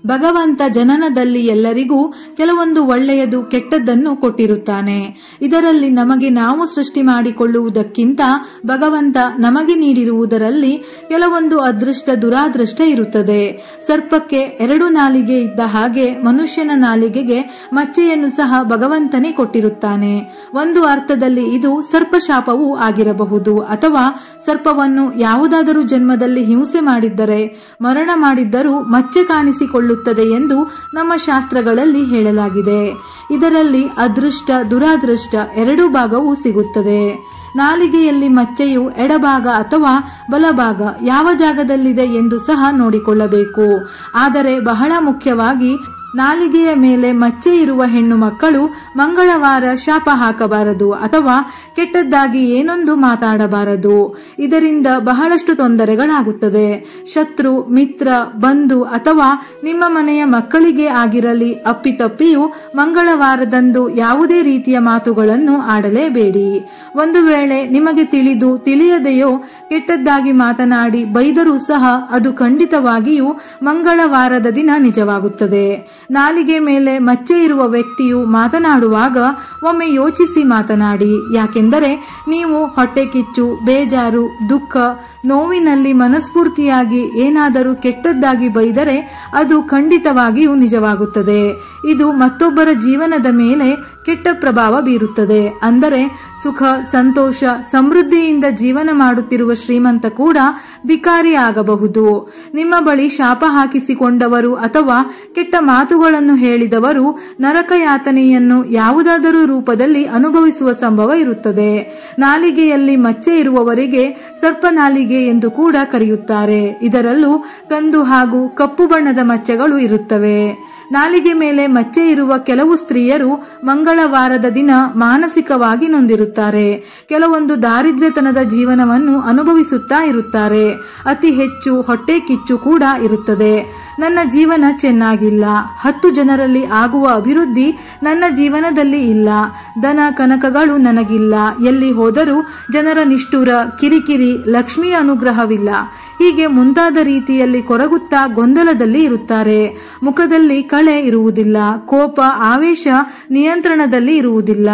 ಭಗವಂತ ಜನನದಲ್ಲಿ ಎಲ್ಲರಿಗೂ ಕೆಲವೊಂದು ಒಳ್ಳೆಯದು ಕೆಟ್ಟದ್ದನ್ನು ಕೊಟ್ಟಿರುತ್ತಾನೆ ಇದರಲ್ಲಿ ನಮಗೆ ನಾವು ಸೃಷ್ಟಿ ಮಾಡಿಕೊಳ್ಳುವುದಕ್ಕಿಂತ ಭಗವಂತ ನಮಗೆ ನೀಡಿರುವುದರಲ್ಲಿ ಕೆಲವೊಂದು ಅದೃಷ್ಟ ದುರಾದೃಷ್ಟ ಇರುತ್ತದೆ ಸರ್ಪಕ್ಕೆ ಎರಡು ನಾಲಿಗೆ ಇದ್ದ ಹಾಗೆ ಮನುಷ್ಯನ ನಾಲಿಗೆಗೆ ಮಚ್ಚೆಯನ್ನು ಸಹ ಭಗವಂತನೇ ಕೊಟ್ಟಿರುತ್ತಾನೆ ಒಂದು ಅರ್ಥದಲ್ಲಿ ಇದು ಸರ್ಪಶಾಪವೂ ಆಗಿರಬಹುದು ಅಥವಾ ಸರ್ಪವನ್ನು ಯಾವುದಾದರೂ ಜನ್ಮದಲ್ಲಿ ಹಿಂಸೆ ಮಾಡಿದ್ದರೆ ಮರಣ ಮಾಡಿದ್ದರೂ ಮಚ್ಚೆ ಕಾಣಿಸಿಕೊಳ್ಳುತ್ತದೆ ಎಂದು ನಮ್ಮ ಶಾಸ್ತ್ರಗಳಲ್ಲಿ ಹೇಳಲಾಗಿದೆ ಇದರಲ್ಲಿ ಅದೃಷ್ಟ ದುರಾದೃಷ್ಟ ಎರಡೂ ಭಾಗವೂ ಸಿಗುತ್ತದೆ ನಾಲಿಗೆಯಲ್ಲಿ ಮಚ್ಚೆಯು ಎಡಭಾಗ ಅಥವಾ ಬಲಭಾಗ ಯಾವ ಜಾಗದಲ್ಲಿದೆ ಎಂದು ಸಹ ನೋಡಿಕೊಳ್ಳಬೇಕು ಆದರೆ ಬಹಳ ಮುಖ್ಯವಾಗಿ ನಾಲಿಗೆಯ ಮೇಲೆ ಮಚ್ಚೆ ಇರುವ ಹೆಣ್ಣು ಮಕ್ಕಳು ಮಂಗಳವಾರ ಶಾಪ ಹಾಕಬಾರದು ಅಥವಾ ಕೆಟ್ಟದ್ದಾಗಿ ಏನೊಂದು ಮಾತಾಡಬಾರದು ಇದರಿಂದ ಬಹಳಷ್ಟು ತೊಂದರೆಗಳಾಗುತ್ತದೆ ಶತ್ರು ಮಿತ್ರ ಬಂಧು ಅಥವಾ ನಿಮ್ಮ ಮನೆಯ ಮಕ್ಕಳಿಗೆ ಆಗಿರಲಿ ಅಪ್ಪಿತಪ್ಪಿಯು ಮಂಗಳವಾರದಂದು ಯಾವುದೇ ರೀತಿಯ ಮಾತುಗಳನ್ನು ಆಡಲೇಬೇಡಿ ಒಂದು ವೇಳೆ ನಿಮಗೆ ತಿಳಿದು ತಿಳಿಯದೆಯೋ ಕೆಟ್ಟದ್ದಾಗಿ ಮಾತನಾಡಿ ಬೈದರೂ ಸಹ ಅದು ಖಂಡಿತವಾಗಿಯೂ ಮಂಗಳವಾರದ ದಿನ ನಿಜವಾಗುತ್ತದೆ ನಾಲಿಗೆ ಮೇಲೆ ಮಚ್ಚೆ ಇರುವ ವ್ಯಕ್ತಿಯು ಮಾತನಾಡುವಾಗ ಒಮ್ಮೆ ಯೋಚಿಸಿ ಮಾತನಾಡಿ ಯಾಕೆಂದರೆ ನೀವು ಹೊಟ್ಟೆ ಕಿಚ್ಚು ಬೇಜಾರು ದುಃಖ ನೋವಿನಲ್ಲಿ ಮನಸ್ಫೂರ್ತಿಯಾಗಿ ಏನಾದರೂ ಕೆಟ್ಟದ್ದಾಗಿ ಬೈದರೆ ಅದು ಖಂಡಿತವಾಗಿಯೂ ನಿಜವಾಗುತ್ತದೆ ಇದು ಮತ್ತೊಬ್ಬರ ಜೀವನದ ಮೇಲೆ ಕೆಟ್ಟ ಪ್ರಭಾವ ಬೀರುತ್ತದೆ ಅಂದರೆ ಸುಖ ಸಂತೋಷ ಸಮೃದ್ಧಿಯಿಂದ ಜೀವನ ಮಾಡುತ್ತಿರುವ ಶ್ರೀಮಂತ ಕೂಡ ಬಿಕಾರಿ ಆಗಬಹುದು ನಿಮ್ಮ ಬಳಿ ಶಾಪ ಹಾಕಿಸಿಕೊಂಡವರು ಅಥವಾ ಕೆಟ್ಟ ಮಾತುಗಳನ್ನು ಹೇಳಿದವರು ನರಕ ಯಾತನೆಯನ್ನು ಯಾವುದಾದರೂ ರೂಪದಲ್ಲಿ ಅನುಭವಿಸುವ ಸಂಭವ ಇರುತ್ತದೆ ನಾಲಿಗೆಯಲ್ಲಿ ಮಚ್ಚೆ ಇರುವವರಿಗೆ ಸರ್ಪ ನಾಲಿಗೆ ಎಂದು ಕೂಡ ಕರೆಯುತ್ತಾರೆ ಇದರಲ್ಲೂ ಕಂದು ಹಾಗೂ ಕಪ್ಪು ಬಣ್ಣದ ಮಚ್ಚೆಗಳು ಇರುತ್ತವೆ ನಾಲಿಗೆ ಮೇಲೆ ಮಚ್ಚೆ ಇರುವ ಕೆಲವು ಸ್ತ್ರೀಯರು ಮಂಗಳವಾರದ ದಿನ ಮಾನಸಿಕವಾಗಿ ನೊಂದಿರುತ್ತಾರೆ ಕೆಲವೊಂದು ದಾರಿದ್ರ್ಯತನದ ಜೀವನವನ್ನು ಅನುಭವಿಸುತ್ತಾ ಇರುತ್ತಾರೆ ಅತಿ ಹೆಚ್ಚು ಹೊಟ್ಟೆ ಕಿಚ್ಚು ಕೂಡ ಇರುತ್ತದೆ ನನ್ನ ಜೀವನ ಚೆನ್ನಾಗಿಲ್ಲ ಹತ್ತು ಜನರಲ್ಲಿ ಆಗುವ ಅಭಿವೃದ್ಧಿ ನನ್ನ ಜೀವನದಲ್ಲಿ ಇಲ್ಲ ದನ ಕನಕಗಳು ನನಗಿಲ್ಲ ಎಲ್ಲಿ ಹೋದರೂ ಜನರ ನಿಷ್ಠುರ ಕಿರಿಕಿರಿ ಲಕ್ಷ್ಮಿಯ ಅನುಗ್ರಹವಿಲ್ಲ ಹೀಗೆ ಮುಂತಾದ ರೀತಿಯಲ್ಲಿ ಕೊರಗುತ್ತಾ ಗೊಂದಲದಲ್ಲಿ ಇರುತ್ತಾರೆ ಮುಖದಲ್ಲಿ ಕಳೆ ಇರುವುದಿಲ್ಲ ಕೋಪ ಆವೇಶ ನಿಯಂತ್ರಣದಲ್ಲಿ ಇರುವುದಿಲ್ಲ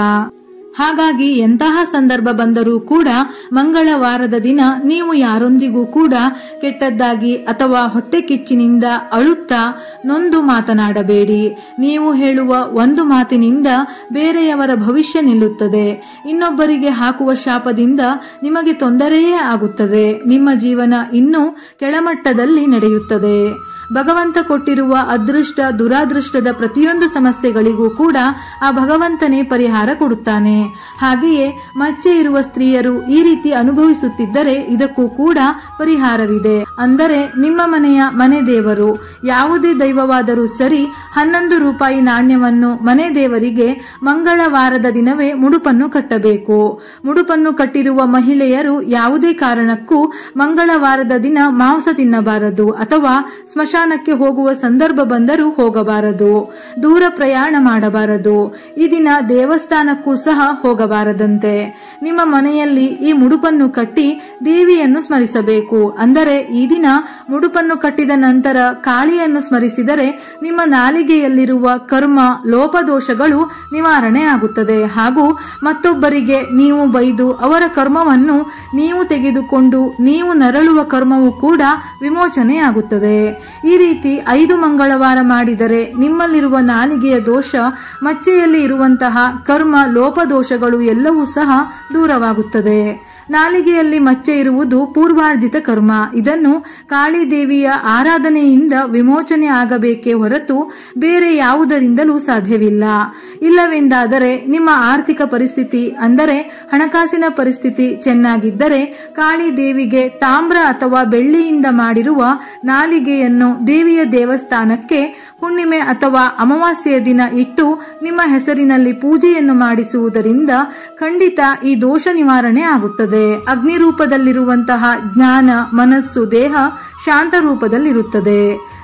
ಹಾಗಾಗಿ ಎಂತಹ ಸಂದರ್ಭ ಬಂದರೂ ಕೂಡ ಮಂಗಳವಾರದ ದಿನ ನೀವು ಯಾರೊಂದಿಗೂ ಕೂಡ ಕೆಟ್ಟದ್ದಾಗಿ ಅಥವಾ ಹೊಟ್ಟೆ ಕಿಚ್ಚಿನಿಂದ ಅಳುತ್ತಾ ನೊಂದು ಮಾತನಾಡಬೇಡಿ ನೀವು ಹೇಳುವ ಒಂದು ಮಾತಿನಿಂದ ಬೇರೆಯವರ ಭವಿಷ್ಯ ನಿಲ್ಲುತ್ತದೆ ಇನ್ನೊಬ್ಬರಿಗೆ ಹಾಕುವ ಶಾಪದಿಂದ ನಿಮಗೆ ತೊಂದರೆಯೇ ಆಗುತ್ತದೆ ನಿಮ್ಮ ಜೀವನ ಇನ್ನೂ ಕೆಳಮಟ್ಟದಲ್ಲಿ ನಡೆಯುತ್ತದೆ ಭಗವಂತ ಕೊಟ್ಟಿರುವ ಅದೃಷ್ಟ ದುರಾದೃಷ್ಟದ ಪ್ರತಿಯೊಂದು ಸಮಸ್ಯೆಗಳಿಗೂ ಕೂಡ ಆ ಭಗವಂತನೇ ಪರಿಹಾರ ಕೊಡುತ್ತಾನೆ ಹಾಗೆಯೇ ಮಚ್ಚೆ ಇರುವ ಸ್ತ್ರೀಯರು ಈ ರೀತಿ ಅನುಭವಿಸುತ್ತಿದ್ದರೆ ಇದಕ್ಕೂ ಕೂಡ ಪರಿಹಾರವಿದೆ ಅಂದರೆ ನಿಮ್ಮ ಮನೆಯ ಮನೆ ದೇವರು ಯಾವುದೇ ದೈವವಾದರೂ ಸರಿ ಹನ್ನೊಂದು ರೂಪಾಯಿ ನಾಣ್ಯವನ್ನು ಮನೆ ದೇವರಿಗೆ ಮಂಗಳವಾರದ ದಿನವೇ ಮುಡುಪನ್ನು ಕಟ್ಟಬೇಕು ಮುಡುಪನ್ನು ಕಟ್ಟಿರುವ ಮಹಿಳೆಯರು ಯಾವುದೇ ಕಾರಣಕ್ಕೂ ಮಂಗಳವಾರದ ದಿನ ಮಾಂಸ ತಿನ್ನಬಾರದು ಅಥವಾ ಸ್ಮಶಾನಕ್ಕೆ ಹೋಗುವ ಸಂದರ್ಭ ಬಂದರೂ ಹೋಗಬಾರದು ದೂರ ಪ್ರಯಾಣ ಮಾಡಬಾರದು ಈ ದಿನ ದೇವಸ್ಥಾನಕ್ಕೂ ಸಹ ಹೋಗಬಾರದಂತೆ ನಿಮ್ಮ ಮನೆಯಲ್ಲಿ ಈ ಮುಡುಪನ್ನು ಕಟ್ಟಿ ದೇವಿಯನ್ನು ಸ್ಮರಿಸಬೇಕು ಅಂದರೆ ಈ ದಿನ ಮುಡುಪನ್ನು ಕಟ್ಟಿದ ನಂತರ ಕಾಳಿಯನ್ನು ಸ್ಮರಿಸಿದರೆ ನಿಮ್ಮ ನಾಲಿಗೆಯಲ್ಲಿರುವ ಕರ್ಮ ಲೋಪದೋಷಗಳು ನಿವಾರಣೆ ಆಗುತ್ತದೆ ಹಾಗೂ ಮತ್ತೊಬ್ಬರಿಗೆ ನೀವು ಬೈದು ಅವರ ಕರ್ಮವನ್ನು ನೀವು ತೆಗೆದುಕೊಂಡು ನೀವು ನರಳುವ ಕರ್ಮವು ಕೂಡ ವಿಮೋಚನೆ ಆಗುತ್ತದೆ ಈ ರೀತಿ ಐದು ಮಂಗಳವಾರ ಮಾಡಿದರೆ ನಿಮ್ಮಲ್ಲಿರುವ ನಾಲಿಗೆಯ ದೋಷ ಮಚ್ಚೆಯಲ್ಲಿ ಇರುವಂತಹ ಕರ್ಮ ಲೋಪದೋಷಗಳು ಎಲ್ಲವೂ ಸಹ ದೂರವಾಗುತ್ತದೆ ನಾಲಿಗೆಯಲ್ಲಿ ಮಚ್ಚೆ ಇರುವುದು ಪೂರ್ವಾರ್ಜಿತ ಕರ್ಮ ಇದನ್ನು ಕಾಳಿ ದೇವಿಯ ಆರಾಧನೆಯಿಂದ ವಿಮೋಚನೆ ಆಗಬೇಕೇ ಹೊರತು ಬೇರೆ ಯಾವುದರಿಂದಲೂ ಸಾಧ್ಯವಿಲ್ಲ ಇಲ್ಲವೆಂದಾದರೆ ನಿಮ್ಮ ಆರ್ಥಿಕ ಪರಿಸ್ಥಿತಿ ಅಂದರೆ ಹಣಕಾಸಿನ ಪರಿಸ್ಥಿತಿ ಚೆನ್ನಾಗಿದ್ದರೆ ಕಾಳಿ ದೇವಿಗೆ ತಾಮ್ರ ಅಥವಾ ಬೆಳ್ಳಿಯಿಂದ ಮಾಡಿರುವ ನಾಲಿಗೆಯನ್ನು ದೇವಿಯ ದೇವಸ್ಥಾನಕ್ಕೆ ಹುಣ್ಣಿಮೆ ಅಥವಾ ಅಮಾವಾಸ್ಯೆಯ ದಿನ ಇಟ್ಟು ನಿಮ್ಮ ಹೆಸರಿನಲ್ಲಿ ಪೂಜೆಯನ್ನು ಮಾಡಿಸುವುದರಿಂದ ಖಂಡಿತ ಈ ದೋಷ ನಿವಾರಣೆ ಆಗುತ್ತದೆ ಅಗ್ನಿ ರೂಪದಲ್ಲಿರುವಂತಹ ಜ್ಞಾನ ಮನಸ್ಸು ದೇಹ ಶಾಂತ ರೂಪದಲ್ಲಿರುತ್ತದೆ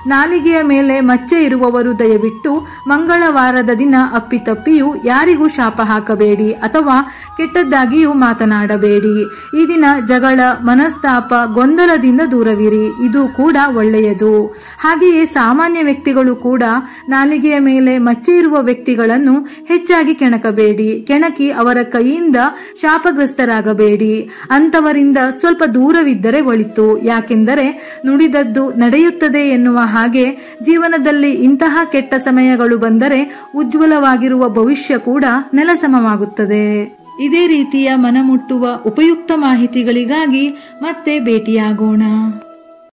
ನಾಲಿಗೆಯ ಮೇಲೆ ಮಚ್ಚೆ ಇರುವವರು ದಯವಿಟ್ಟು ಮಂಗಳವಾರದ ದಿನ ಅಪ್ಪಿತಪ್ಪಿಯೂ ಯಾರಿಗೂ ಶಾಪ ಹಾಕಬೇಡಿ ಅಥವಾ ಕೆಟ್ಟದ್ದಾಗಿಯೂ ಮಾತನಾಡಬೇಡಿ ಈ ದಿನ ಜಗಳ ಮನಸ್ತಾಪ ಗೊಂದಲದಿಂದ ದೂರವಿರಿ ಇದು ಕೂಡ ಒಳ್ಳೆಯದು ಹಾಗೆಯೇ ಸಾಮಾನ್ಯ ವ್ಯಕ್ತಿಗಳು ಕೂಡ ನಾಲಿಗೆಯ ಮೇಲೆ ಮಚ್ಚೆ ಇರುವ ವ್ಯಕ್ತಿಗಳನ್ನು ಹೆಚ್ಚಾಗಿ ಕೆಣಕಬೇಡಿ ಕೆಣಕಿ ಅವರ ಕೈಯಿಂದ ಶಾಪಗ್ರಸ್ತರಾಗಬೇಡಿ ಅಂತವರಿಂದ ಸ್ವಲ್ಪ ದೂರವಿದ್ದರೆ ಒಳಿತು ಯಾಕೆಂದರೆ ನುಡಿದದ್ದು ನಡೆಯುತ್ತದೆ ಎನ್ನುವ ಹಾಗೆ ಜೀವನದಲ್ಲಿ ಇಂತಹ ಕೆಟ್ಟ ಸಮಯಗಳು ಬಂದರೆ ಉಜ್ವಲವಾಗಿರುವ ಭವಿಷ್ಯ ಕೂಡ ನೆಲಸಮವಾಗುತ್ತದೆ ಇದೇ ರೀತಿಯ ಮನಮುಟ್ಟುವ ಉಪಯುಕ್ತ ಮಾಹಿತಿಗಳಿಗಾಗಿ ಮತ್ತೆ ಭೇಟಿಯಾಗೋಣ